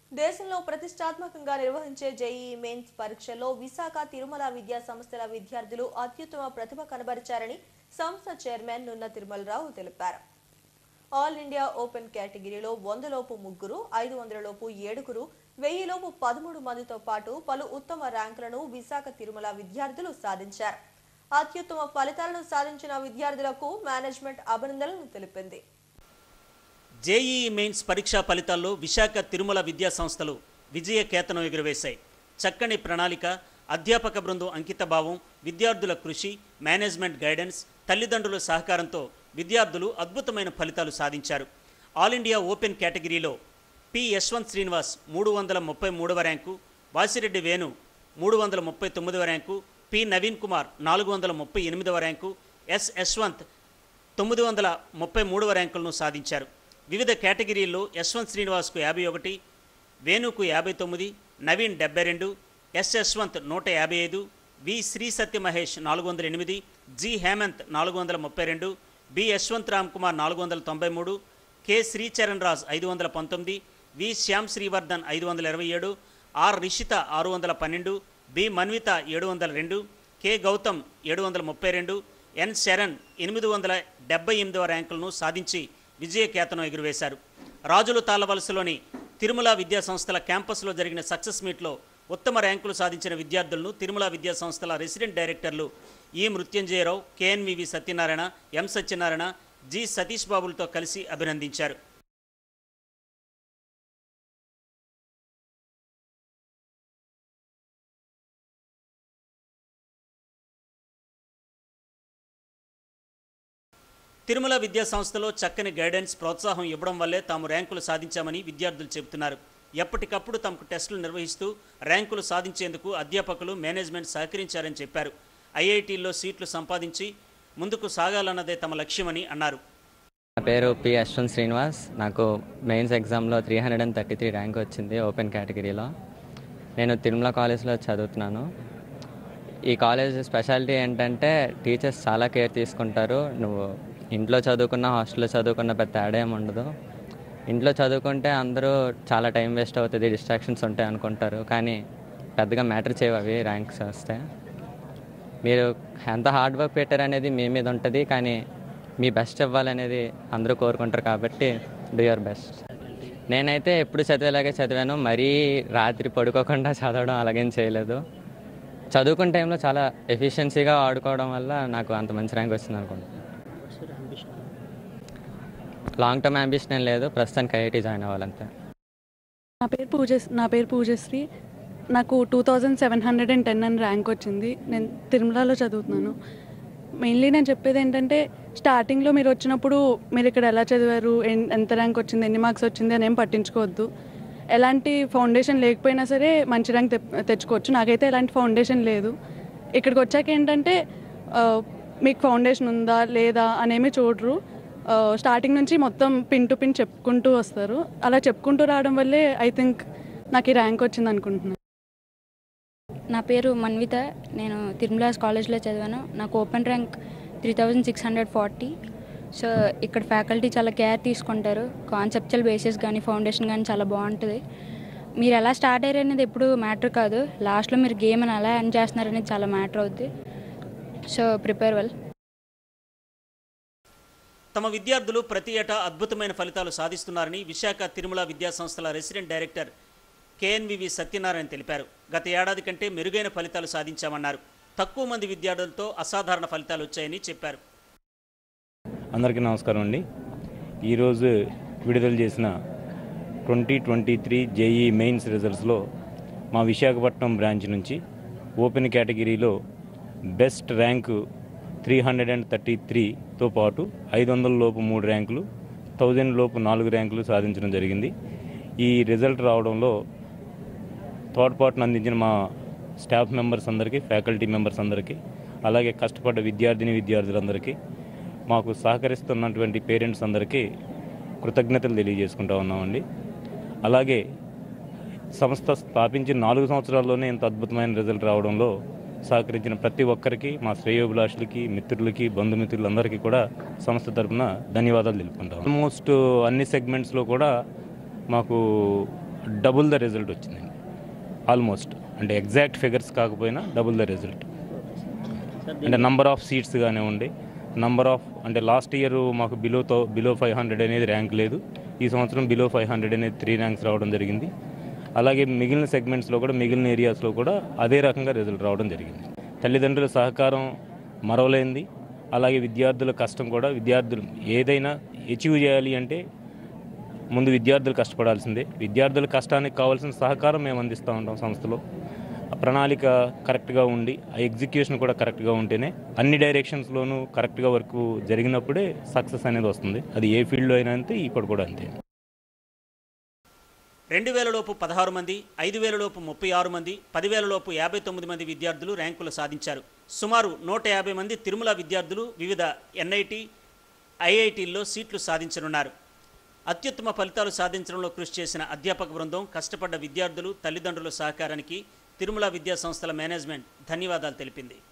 దేశంలో ప్రతిష్టాత్మకంగా నిర్వహించే జేఈఈ మెయిన్స్ పరీక్షల్లో విశాఖ తిరుమల విద్యా సంస్థల విద్యార్థులు అత్యుత్తమ ప్రతిభ కనబరిచారని సంస్థ చైర్మన్ నున్న తిరుమలరావు తెలిపారు ఆల్ ఇండియా ఓపెన్ కేటగిరీలో వందలోపు ముగ్గురు ఐదు వందలలోపు ఏడుగురు వెయ్యిలోపు పదమూడు మందితో పాటు పలు ఉత్తమ ర్యాంకులను విశాఖ తిరుమల విద్యార్థులు సాధించారు అత్యుత్తమ ఫలితాలను సాధించిన విద్యార్థులకు మేనేజ్మెంట్ అభినందనలు తెలిపింది జేఈఈ మెయిన్స్ పరీక్షా ఫలితాల్లో విశాఖ తిరుమల విద్యా సంస్థలు విజయ కేతనం ఎగురవేశాయి చక్కని ప్రణాళిక అధ్యాపక బృందం అంకితభావం విద్యార్థుల కృషి మేనేజ్మెంట్ గైడెన్స్ తల్లిదండ్రుల సహకారంతో విద్యార్థులు అద్భుతమైన ఫలితాలు సాధించారు ఆల్ ఇండియా ఓపెన్ కేటగిరీలో పి యశ్వంత్ శ్రీనివాస్ మూడు వందల ముప్పై మూడవ ర్యాంకు వాసిరెడ్డి వేణు మూడు వందల ముప్పై తొమ్మిదవ ర్యాంకు పి నవీన్ కుమార్ నాలుగు వందల ముప్పై ఎనిమిదవ ర్యాంకు ఎస్ యశ్వంత్ తొమ్మిది వందల ముప్పై మూడవ ర్యాంకులను సాధించారు వివిధ కేటగిరీల్లో యశ్వంత్ శ్రీనివాస్కు యాభై ఒకటి వేణుకు యాభై తొమ్మిది నవీన్ డెబ్బై రెండు ఎస్ యశ్వంత్ నూట యాభై ఐదు వి శ్రీ సత్య మహేష్ నాలుగు వందల ఎనిమిది జి హేమంత్ నాలుగు వందల ముప్పై రెండు బి యశ్వంత్ రామ్ కుమార్ నాలుగు వందల తొంభై మూడు కె శ్రీచరణ్ రాజ్ ఐదు వందల పంతొమ్మిది వి శ్యామ్ శ్రీవర్ధన్ ఐదు వందల ఇరవై ఏడు ఆర్ రిషిత ఆరు వందల పన్నెండు బి మన్విత ఏడు వందల రెండు కె గౌతమ్ ఏడు వందల ముప్పై రెండు ఎన్ శరణ్ ఎనిమిది వందల డెబ్బై ఎనిమిదవ ర్యాంకులను సాధించి విజయకేతనం ఎగురవేశారు రాజుల తాళవలసలోని తిరుమల విద్యా సంస్థల క్యాంపస్లో జరిగిన సక్సెస్ మీట్లో ఉత్తమ ర్యాంకులు సాధించిన విద్యార్థులను తిరుమల విద్యా సంస్థల రెసిడెంట్ డైరెక్టర్లు E Mrutyunjayarao KNVV Satyanarayana M Satyanarayana G Satish బాబులతో కలిసి అభినందించారు తిరుమల విద్యా సంస్థలో చక్కని గైడెన్స్ ప్రోత్సాహం ఇవ్వడం వల్లే తాము ర్యాంకులు సాధించామని విద్యార్థులు చెబుతున్నారు ఎప్పటికప్పుడు తమకు టెస్టులు నిర్వహిస్తూ ర్యాంకులు సాధించేందుకు అధ్యాపకులు మేనేజ్మెంట్ సహకరించారని చెప్పారు ఐఐటీల్లో సీట్లు సంపాదించి ముందుకు సాగాలన్నదే తమ లక్ష్యమని అన్నారు నా పేరు పి అశ్వంత్ శ్రీనివాస్ నాకు మెయిన్స్ ఎగ్జామ్లో three hundred and thirty three rank వచ్చింది ఓపెన్ కేటగిరీలో నేను తిరుమల కాలేజ్లో చదువుతున్నాను ఈ కాలేజ్ స్పెషాలిటీ ఏంటంటే టీచర్స్ చాలా కేర్ తీసుకుంటారు నువ్వు ఇంట్లో చదువుకున్న హాస్టల్లో చదువుకున్న పెద్ద తేడా ఏమి ఉండదు ఇంట్లో చదువుకుంటే అందరూ చాలా టైం వేస్ట్ అవుతుంది డిస్ట్రాక్షన్స్ ఉంటాయి అనుకుంటారు కానీ పెద్దగా మ్యాటర్ చేయవు అవి ర్యాంక్స్ వస్తే మీరు ఎంత హార్డ్ వర్క్ పెట్టారనేది మీ మీద ఉంటుంది కానీ మీ బెస్ట్ ఇవ్వాలనేది అందరూ కోరుకుంటారు కాబట్టి డూ యువర్ బెస్ట్ నేనైతే ఎప్పుడు చదివేలాగే చదివాను మరీ రాత్రి పడుకోకుండా చదవడం అలాగేం చేయలేదు చదువుకున్న టైంలో చాలా ఎఫిషియన్సీగా ఆడుకోవడం వల్ల నాకు అంత మంచి ర్యాంక్ వచ్చింది అనుకుంటున్నాను లాంగ్ టర్మ్ అంబిషన్ ఏం లేదు ప్రస్తుతానికి ఐఐటి జాయిన్ అవ్వాలంతే నా పేరు పూజ నా పేరు పూజశ్రీ నాకు two thousand seven hundred and ten అని ర్యాంక్ వచ్చింది నేను తిరుమలలో చదువుతున్నాను మెయిన్లీ నేను చెప్పేది ఏంటంటే స్టార్టింగ్లో మీరు వచ్చినప్పుడు మీరు ఇక్కడ ఎలా చదివారు ఎన్- ఎంత ర్యాంక్ వచ్చింది ఎన్ని మార్క్స్ వచ్చింది అని ఏం పట్టించుకోవద్దు ఎలాంటి ఫౌండేషన్ లేకపోయినా సరే మంచి ర్యాంక్ తెప్- తెచ్చుకోవచ్చు నాకైతే ఎలాంటి ఫౌండేషన్ లేదు ఇక్కడికి వచ్చాక ఏంటంటే ఆ, మీకు ఫౌండేషన్ ఉందా లేదా అనేమి చూడరు ఆ, స్టార్టింగ్ నుంచి మొత్తం పిన్ టు పిన్ చెప్పుకుంటూ వస్తారు అలా చెప్పుకుంటూ రావడం వల్లే ఐ థింక్ నాకు ఈ ర్యాంక్ వచ్చింది అనుకుంటున్నాను నా పేరు మన్విత నేను తిరుమలాస్ కాలేజ్లో చదివాను నాకు open rank three thousand six hundred forty so ఇక్కడ ఫ్యాకల్టీ చాలా కేర్ తీసుకుంటారు కాన్సెప్చువల్ బేసిస్ కానీ ఫౌండేషన్ కానీ చాలా బాగుంటుంది మీరు ఎలా స్టార్ట్ అయ్యారు అనేది ఎప్పుడు మ్యాటర్ కాదు లాస్ట్లో మీరు గేమ్ అని ఎలా ఎండ్ చేస్తున్నారు అనేది చాలా మ్యాటర్ అవుద్ది సో ప్రిపేర్ వెల్ తమ విద్యార్థులు ప్రతి ఏటా అద్భుతమైన ఫలితాలు సాధిస్తున్నారని విశాఖ తిరుమల విద్యా సంస్థల రెసిడెంట్ డైరెక్టర్ కేఎన్వివి సత్యనారాయణ తెలిపారు గత ఏడాది కంటే మెరుగైన ఫలితాలు సాధించామన్నారు తక్కువ మంది విద్యార్థులతో అసాధారణ ఫలితాలు వచ్చాయని చెప్పారు అందరికీ నమస్కారం అండి ఈరోజు విడుదల చేసిన twenty twenty three JEE mains రిజల్ట్స్లో మా విశాఖపట్నం బ్రాంచ్ నుంచి ఓపెన్ కేటగిరీలో best rank three hundred and thirty త్రీతో పాటు ఐదు వందల లోపు మూడు ర్యాంకులు థౌజండ్ లోపు నాలుగు ర్యాంకులు సాధించడం జరిగింది ఈ రిజల్ట్ రావడంలో తోడ్పాటును అందించిన మా స్టాఫ్ మెంబర్స్ అందరికీ ఫ్యాకల్టీ మెంబర్స్ అందరికీ అలాగే కష్టపడ్డ విద్యార్థిని విద్యార్థులందరికీ మాకు సహకరిస్తున్నటువంటి పేరెంట్స్ అందరికీ కృతజ్ఞతలు తెలియజేసుకుంటా ఉన్నామండి అలాగే సంస్థ స్థాపించిన నాలుగు సంవత్సరాల్లోనే ఇంత అద్భుతమైన రిజల్ట్ రావడంలో సహకరించిన ప్రతి ఒక్కరికి మా శ్రేయోభిలాషులకి మిత్రులకి బంధుమిత్రులందరికీ కూడా సంస్థ తరపున ధన్యవాదాలు తెలుపుకుంటాం ఆల్మోస్ట్ అన్ని సెగ్మెంట్స్లో కూడా మాకు డబుల్ ద రిజల్ట్ వచ్చిందండి ఆల్మోస్ట్ అంటే ఎగ్జాక్ట్ ఫిగర్స్ కాకపోయినా డబుల్ ద రిజల్ట్ అంటే నంబర్ ఆఫ్ సీట్స్ కానివ్వండి నంబర్ ఆఫ్ అంటే లాస్ట్ ఇయర్ మాకు బిలోతో బిలో ఫైవ్ హండ్రెడ్ అనేది ర్యాంక్ లేదు ఈ సంవత్సరం బిలో ఫైవ్ హండ్రెడ్ అనేది త్రీ ర్యాంక్స్ రావడం జరిగింది అలాగే మిగిలిన సెగ్మెంట్స్లో కూడా మిగిలిన ఏరియాస్లో కూడా అదే రకంగా రిజల్ట్ రావడం జరిగింది తల్లిదండ్రుల సహకారం మరవలేంది అలాగే విద్యార్థుల కష్టం కూడా విద్యార్థులు ఏదైనా అచీవ్ చేయాలి అంటే ముందు విద్యార్థులు కష్టపడాల్సిందే విద్యార్థుల కష్టానికి కావాల్సిన సహకారం మేము అందిస్తూ ఉంటాం సంస్థలో ఆ ప్రణాళిక కరెక్ట్గా ఉండి ఆ ఎగ్జిక్యూషన్ కూడా కరెక్ట్గా ఉంటేనే అన్ని డైరెక్షన్స్లోనూ కరెక్ట్గా వర్క్ జరిగినప్పుడే సక్సెస్ అనేది వస్తుంది అది ఏ ఫీల్డ్లో అయినా అంతే ఇక్కడ కూడా అంతే రెండు వేలలోపు పదహారు మంది ఐదు వేలలోపు ముప్పై ఆరు మంది పదివేలలోపు యాభై తొమ్మిది మంది విద్యార్థులు ర్యాంకులు సాధించారు సుమారు నూట యాభై మంది తిరుమల విద్యార్థులు వివిధ ఎన్ఐటి ఐఐటీల్లో సీట్లు సాధించనున్నారు అత్యుత్తమ ఫలితాలు సాధించడంలో కృషి చేసిన అధ్యాపక బృందం కష్టపడ్డ విద్యార్థులు తల్లిదండ్రుల సహకారానికి తిరుమల విద్యా సంస్థల మేనేజ్మెంట్ ధన్యవాదాలు తెలిపింది